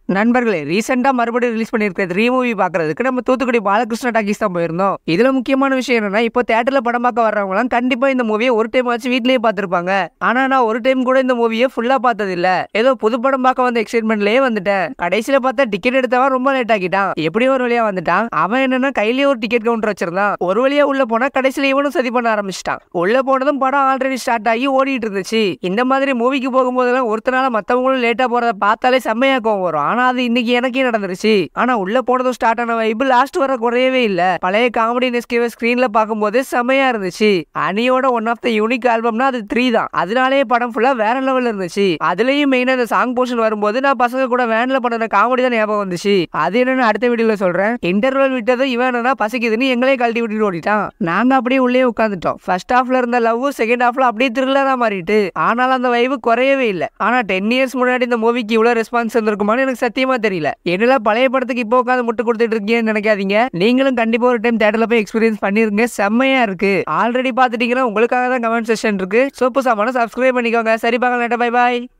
நண்பர்களே ரீசெண்டா மறுபடியும் ரிலீஸ் பண்ணியிருக்கிறது ரீ மூவி பாக்குறதுக்கு நம்ம தூத்துக்குடி பாலகிருஷ்ண டாக்கிஸ் தான் போயிருந்தோம் இதுல முக்கியமான விஷயம் என்னன்னா இப்போ தேட்டர்ல படம் பார்க்க வர்றவங்கலாம் கண்டிப்பா இந்த மூவியை ஒரு டைம் ஆச்சு வீட்லயே பார்த்திருப்பாங்க ஆனா நான் ஒரு டைம் கூட இந்த மூவியை ஃபுல்லா பார்த்தது இல்ல ஏதோ புது படம் பார்க்க வந்த எக்ஸைட்மெண்ட்லயே வந்துட்டேன் கடைசியில பார்த்தா டிக்கெட் எடுத்தவன் ரொம்ப லேட் ஆக்கிட்டான் எப்படியோ ஒரு வழியா வந்துட்டான் அவன் என்னன்னா கையிலேயே ஒரு டிக்கெட் கவுண்டர் வச்சிருந்தான் ஒரு வழியா உள்ள போனா கடைசியில இவனும் சதி பண்ண ஆரம்பிச்சிட்டான் உள்ள போனதும் படம் ஆல்ரெடி ஸ்டார்ட் ஆகி ஓடிட்டு இருந்துச்சு இந்த மாதிரி மூவிக்கு போகும்போதெல்லாம் ஒருத்தனால மத்தவங்களும் லேட்டா போறத பார்த்தாலே செம்மையா கோவம் வரும் ஆனா அது இன்னைக்கு எனக்கே நடந்துருச்சு ஆனா உள்ள போனதும் ஸ்டார்ட் ஆன வைப்பு லாஸ்ட் வர குறையவே இல்ல பழைய காமெடி நெஸ்கேவ ஸ்கிரீன்ல பார்க்கும்போது செம்மையா இருந்துச்சு அனியோட ஒன் ஆஃப் த யூனிக் ஆல்பம்னா அது த்ரீ தான் அதனாலேயே படம் ஃபுல்லா வேற லெவல்ல இருந்துச்சு அதுலயும் மெயினா இந்த சாங் போர்ஷன் வரும்போது நான் பசங்க கூட வேன்ல பண்ண காமெடி தான் ஞாபகம் வந்துச்சு அது என்னன்னு அடுத்த வீடியோல சொல்றேன் இன்டர்வல் விட்டது இவன் என்னன்னா பசிக்குதுன்னு எங்களே கழட்டி விட்டுட்டு ஓடிட்டான் நாங்க அப்படியே உள்ளே உட்காந்துட்டோம் ஃபர்ஸ்ட் ஹாஃப்ல இருந்த லவ் செகண்ட் ஹாஃப்ல அப்படியே த்ரில்லரா மாறிட்டு ஆனாலும் அந்த வைவு குறையவே இல்லை ஆனா டென் இயர்ஸ் முன்னாடி இந்த மூவிக்கு இவ்வளவு ரெஸ்பான்ஸ் இருந்திருக்குமான்னு எனக்கு சத்தியமா தெரியல என்னல பழைய படத்துக்கு இப்போ உட்காந்து முட்டு கொடுத்துட்டு இருக்கீங்கன்னு நினைக்காதீங்க நீங்களும் கண்டிப்பா ஒரு டைம் தேட்டர்ல போய் எக்ஸ்பீரியன்ஸ் பண்ணிருங்க செம்மையா இருக்கு ஆல்ரெடி பாத்துட்டீங்கன்னா உங்களுக்காக தான் கமெண்ட் செஷன் இருக்கு சோப்பு சாமான சப்ஸ்கிரைப் பண்ணிக்கோங்க சரி பார்க்கலாம் பை பாய்